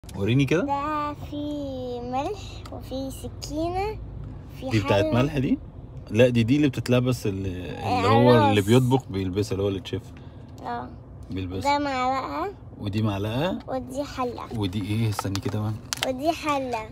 وريني كده ده في ملح وفي سكينة في دي بتاعت حلة. ملح دي لا دي دي اللي بتتلبس اللي, اللي آه، هو اللي خلاص. بيطبخ بيلبسها اللي هو اللي تشيف اه بيلبسها ده معلقة ودي معلقه ودي حلة ودي ايه استني كده بقى ودي حلة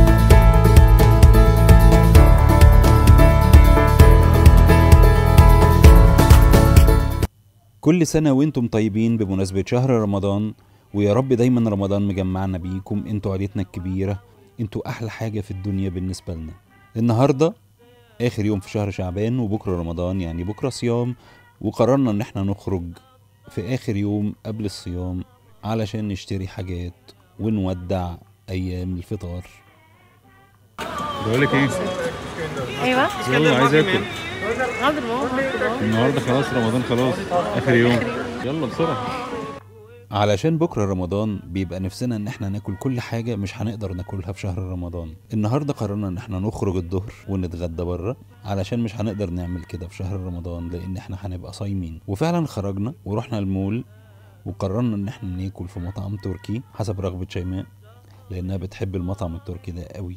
كل سنة وانتم طيبين بمناسبة شهر رمضان ويا رب دايما رمضان مجمعنا بيكم انتوا عيلتنا الكبيرة انتوا أحلى حاجة في الدنيا بالنسبة لنا النهاردة آخر يوم في شهر شعبان وبكرة رمضان يعني بكرة صيام وقررنا ان احنا نخرج في آخر يوم قبل الصيام علشان نشتري حاجات ونودع أيام الفطار بقولك ايه ايوه يلا عايز اكل حاضر ما هو النهارده خلاص رمضان خلاص اخر يوم يلا بسرعه علشان بكره رمضان بيبقى نفسنا ان احنا ناكل كل حاجه مش هنقدر ناكلها في شهر رمضان النهارده قررنا ان احنا نخرج الظهر ونتغدى بره علشان مش هنقدر نعمل كده في شهر رمضان لان احنا هنبقى صايمين وفعلا خرجنا ورحنا المول وقررنا ان احنا ناكل في مطعم تركي حسب رغبه شيماء لانها بتحب المطعم التركي ده قوي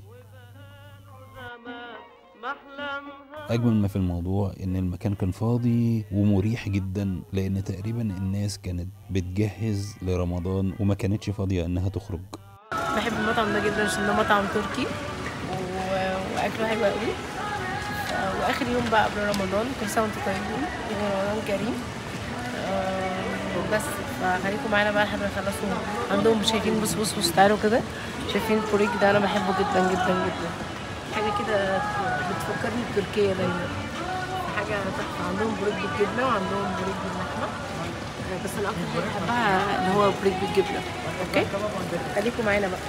اجمل ما في الموضوع ان المكان كان فاضي ومريح جدا لان تقريبا الناس كانت بتجهز لرمضان وما كانتش فاضيه انها تخرج بحب المطعم ده جدا عشان ده مطعم تركي و... واكله حلو قوي آه، واخر يوم بقى قبل رمضان كل سنه وانتم طيبين ورمضان كريم آه، بس فخليكم معانا بقى لحد ما يخلصوا عندهم شايفين بص بص بص تعالوا كده شايفين البوريك ده انا بحبه جدا جدا جدا حاجه كده بتفكرني بتركيا دايما حاجه تحفه عندهم بوريك بالجبنه وعندهم بوريك باللحمه بس انا اكتر حاجه بحبها اللي هو بريك بالجبنه اوكي خليكم معانا بقى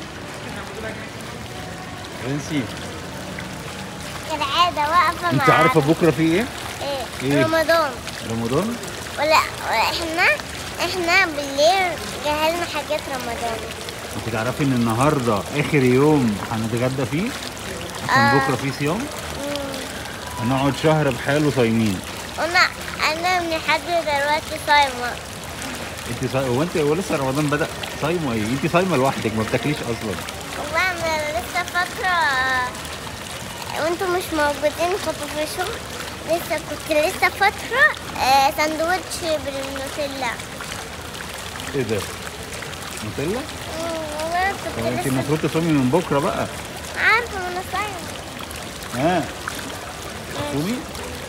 انسي كالعادة واقفة انت مع عارفه بكره في ايه ايه إيه؟ رمضان رمضان ولا ولا احنا احنا بالليل جهزنا حاجات رمضان انت تعرفي ان النهارده اخر يوم هنتغدى فيه عشان آه. بكره في صيام مم. هنقعد شهر بحاله صايمين انا انا من لحد دلوقتي صايمة انت صا... هو انت هو لسه رمضان بدا صايمه ايه انت صايمه لوحدك ما بتاكليش اصلا والله انا لسه فترة وانتم مش موجودين كنت في الشغل لسه كنت لسه فترة آه، ساندوتش بالنوتيلا ايه ده نوتيلا مم، والله طب كنت انت لسه المفروض تصومي من بكره بقى عارفة ما انا صايمة ها تصومي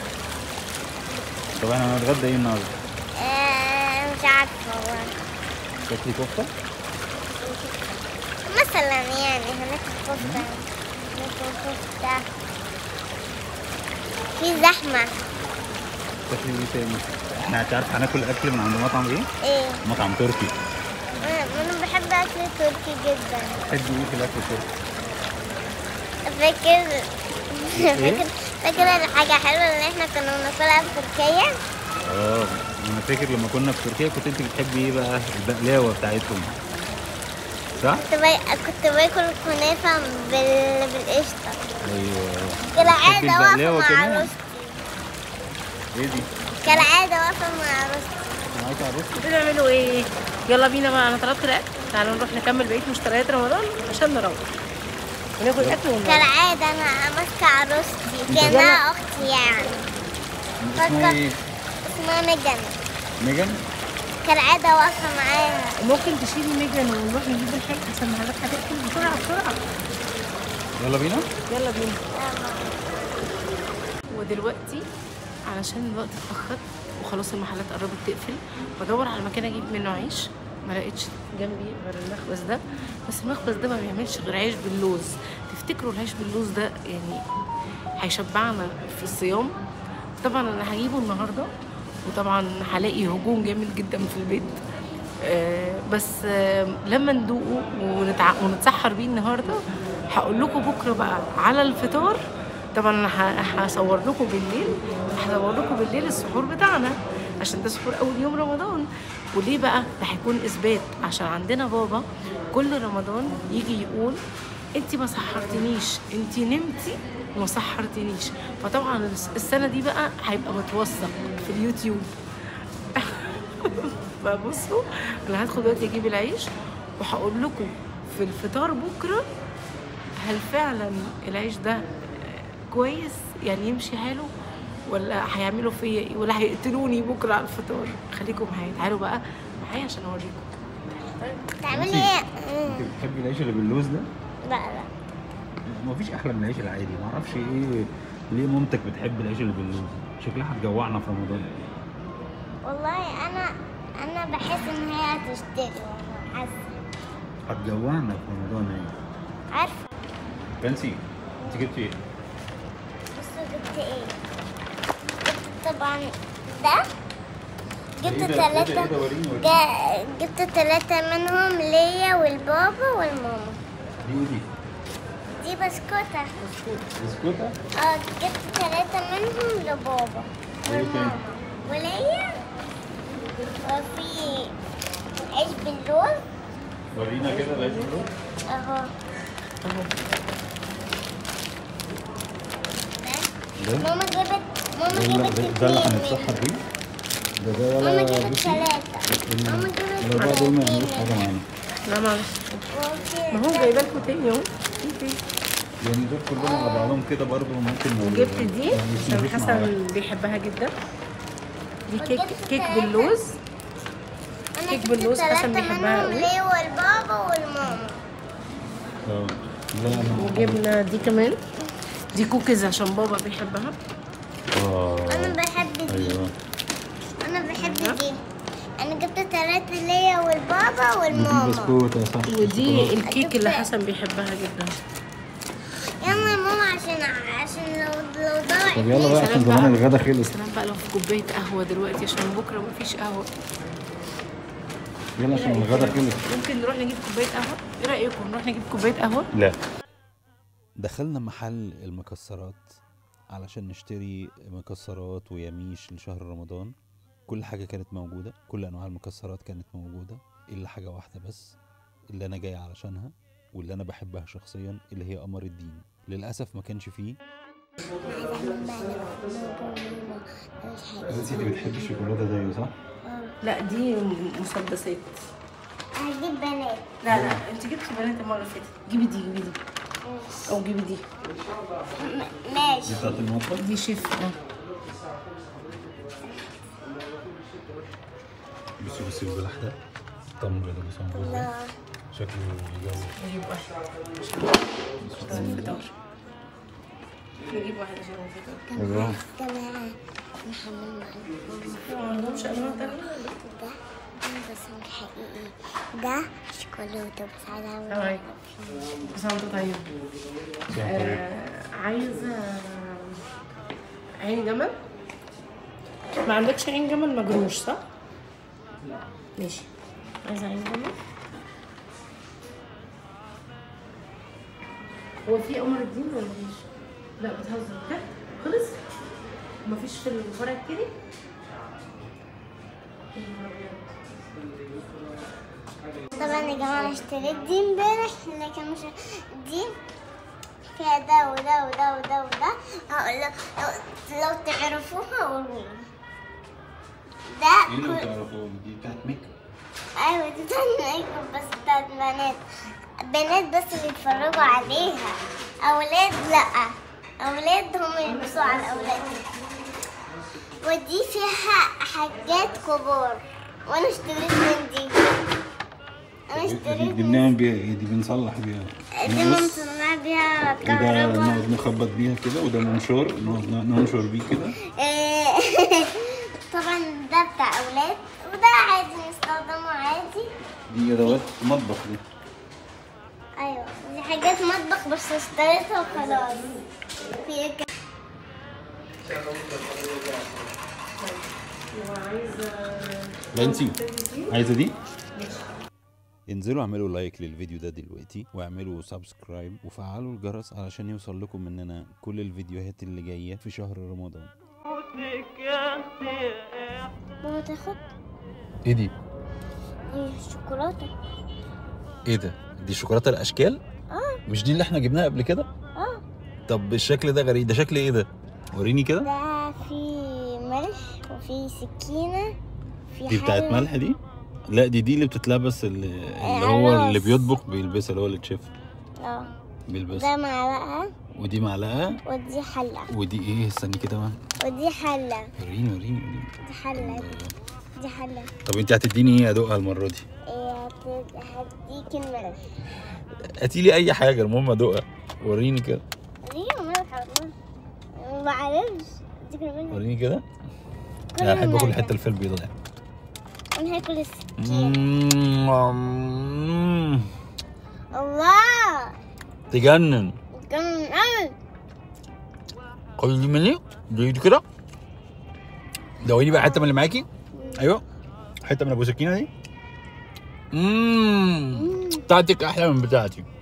طب احنا هنتغدى ايه النهارده آه، مش عارفة والله تاكلي كفته مثلا يعني هناكل كفتة هناكل كفتة في زحمة تاكلي ايه تاني احنا انت عارف هناكل اكل من عند مطعم ايه ايه مطعم تركي انا أنا بحب اكل تركي جدا تحبي ايه في الاكل التركي فاكر فاكر فاكر الحاجة حلوة اللي احنا كنا بناكلها في تركيا اه انا فاكر لما كنا في تركيا كنت انت بتحبي ايه بقى البقلاوه بتاعتهم صح كنت باي... كنت باكل كنافة بال... بالقشطة ايوه كالعادة بتحبي واقفة البقلاوة مع كمان؟ عروستي ايه دي كالعادة واقفة مع عروستي معاكي عروسه بتعملوا ايه يلا بينا بقى انا طلبت الاكل تعالوا نروح نكمل بقيه مشتريات رمضان عشان نروح وناكل اكل ونروح كالعادة انا ماسكة عروستي كأنها أختي يعني اسمه ايه اسمها ميجان ميجان كالعادة واقفة معاها وممكن تشيلي ميجان ونروح نجيب الحاجه عشان المحلات هتقفل بسرعه بسرعه يلا بينا يلا بينا ودلوقتي علشان الوقت اتأخر وخلاص المحلات قربت تقفل بدور على مكان اجيب منه عيش ما لقيتش جنبي غير المخبز ده بس المخبز ده ما بيعملش غير عيش باللوز تفتكروا العيش باللوز ده يعني هيشبعنا في الصيام طبعا انا هجيبه النهارده وطبعا هلاقي هجوم جامد جدا في البيت آه، بس آه، لما ندوقه ونتع... ونتسحر بيه النهارده هقول لكم بكره بقى على الفطار طبعا انا ه- هصور لكم بالليل هصور لكم بالليل السحور بتاعنا عشان ده سحور اول يوم رمضان وليه بقى ده هيكون اثبات عشان عندنا بابا كل رمضان يجي يقول انت ما سحرتنيش انت نمتي وما سحرتنيش فطبعا الس- السنه دي بقى هيبقى متوثق في اليوتيوب فبصوا انا هدخل دلوقتي اجيب العيش وهقول لكم في الفطار بكره هل فعلا العيش ده آه، كويس يعني يمشي حاله ولا هيعملوا فيا ايه ولا هيقتلوني بكره على الفطار خليكم معايا تعالوا بقى معايا عشان اوريكم تعملي ايه؟ انت بتحبي العيش اللي باللوز ده؟ لا لا ما فيش احلى من العيش العادي ما اعرفش ايه ليه مامتك بتحب العيش اللي باللوز شكلها هتجوعنا في رمضان والله انا انا بحس ان هي هتشتري والله حاسه هتجوعنا في رمضان يعني عارفه فانسي انت جبتي ايه؟ بصوا جبت ايه جبت طبعا ده جبت إيه ده؟ إيه ده؟ ثلاثة إيه ده؟ وريني وريني. جا- جبت ثلاثة منهم ليا والبابا والماما دي ودي دي بسكوتة بسكوتة اه جبت ثلاثة منهم لبابا وإيه والماما وليا وفي عيش باللوز ورينا كده العيش باللوز اهو اهو ده ماما جابت ماما ده جابت ده- ده اللي اتنين هنتسحر بيه ده ده ماما ولا جابت بصي ثلاثة ماما جابت الأربعة دول ما يعملوش اتنين. حاجة معانا لا معلش وفي ما هو ده- جايبه لكم تاني اهو في تاني. يعني دول كلهم على بعضهم كده برضه ممكن ما- وجبت دي ما عشان يسيبوش معانا. حسن بيحبها جدا دي كيك وجبت كيك ثلاثة. باللوز انا كيك جبت باللوز حسن ثلاثة بيحبها منهم قوي. ليا والبابا والماما اه لا انا وجبنا دي كمان دي كوكيز عشان بابا بيحبها اه انا بحب دي ايوه انا بحب دي انا جبت ثلاثة ليا والبابا ودي والماما بسكوتة صح ودي الكيك اللي حسن بيحبها جدا يلا يا ماما عشان عشان لو لو ضاعت طب يلا بقى عشان سلام زمان بقى. الغدا خلص سلام بقى لو في كوبايه قهوه دلوقتي عشان بكره مفيش قهوه يلا عشان الغدا خلص ممكن نروح نجيب كوبايه قهوه ايه رايكم نروح نجيب كوبايه قهوه لا دخلنا محل المكسرات علشان نشتري مكسرات ويميش لشهر رمضان كل حاجة كانت موجودة كل أنواع المكسرات كانت موجودة إلا حاجة واحدة بس اللي أنا جاي علشانها واللي أنا بحبها شخصيا اللي هي قمر الدين للأسف ما كانش فيه انت اللي بتحبي الشوكولاته زيه صح؟ لا دي مسدسات هجيب بنات لا لا انت جبتي بنات المره اللي فاتت جيبي دي جيبي دي او جيبي دي م- ماشي دي بتاعت المطبخ دي شيف اه بصي بصي البلح ده التمر ده بيسموه ازاي لا شكله يجوز نجيب واحد عشان الفطار نجيب واحد عشان الفطار بالراحه كمان نحمل معاهم ما عندهمش انواع تانية ده بس مش حقيقي ده شوكولاتة بس عايزة تمام. أعمل بس انت طيب آه عايزه عين جمل ما عندكش عين جمل مجروش صح؟ ماشي عايزه عين جمل هو في قمر الدين ولا مفيش؟ لا بتهزر بجد؟ خلص؟ مفيش في الفرع التاني؟ يا نهار أبيض. طبعا يا جماعة أنا اشتريت دي امبارح لكن مش دي فيها ده وده وده وده وده هقول لو, لو, لو تعرفوها قولوا لي. ده ايه اللي كل- بتعرفوه دي بتاعت ميك ايوه دي بتاعت ميك اب بس بتاعت بنات بنات بس اللي يتفرجوا عليها اولاد لا اولاد هم يلبسوا على الاولاد ودي فيها حاجات كبار وانا اشتريت من دي انا دي, اشتريت دي من بنعمل بيها ايه دي بنصلح بيها دي نقص، ممكن بيها وده كهرباء نقعد نخبط بيها كده وده منشار نقعد ننشر بيه كده إيه، طبعا ده بتاع اولاد وده عادي نستخدمه عادي دي ادوات مطبخ دي ايوه دي حاجات مطبخ بس اشتريتها وخلاص في ك- وعايزه لانسي عايزه دي؟ انزلوا اعملوا لايك للفيديو ده دلوقتي واعملوا سبسكرايب وفعلوا الجرس علشان يوصل لكم مننا كل الفيديوهات اللي جاية في شهر رمضان ماما تاخد ايه دي؟ دي شوكولاته ايه ده؟ دي شوكولاتة الاشكال؟ اه مش دي اللي احنا جبناها قبل كده؟ اه طب الشكل ده غريب ده شكل ايه ده؟ وريني كده ده في ملح وفي سكينه في دي بتاعت حلة. ملح دي؟ لا دي دي اللي بتتلبس اللي, اللي آه، هو اللي راس. بيطبخ بيلبسها اللي هو اللي تشيف اه بيلبسها ده معلقة ودي معلقه ودي حلة ودي ايه استني كده بقى ودي حلة وريني وريني وريني دي حلة دي حلة طب انت هتديني ايه ادوقها المره دي إيه، هت- هديك الملح هاتي لي اي حاجه المهم ادوقها وريني كده ليه ملح والله ما عرفش اديك الملح وريني كده كل انا بحب اكل الملح. الحته اللي فيها البيضه يعني وانا هاكل السكين مم. الله تجنن كان قوي خدي دي مني دي دي كده دوقيني بقى حته من اللي معاكي ايوه حته من ابو سكينه دي مم. بتاعتك احلى من بتاعتي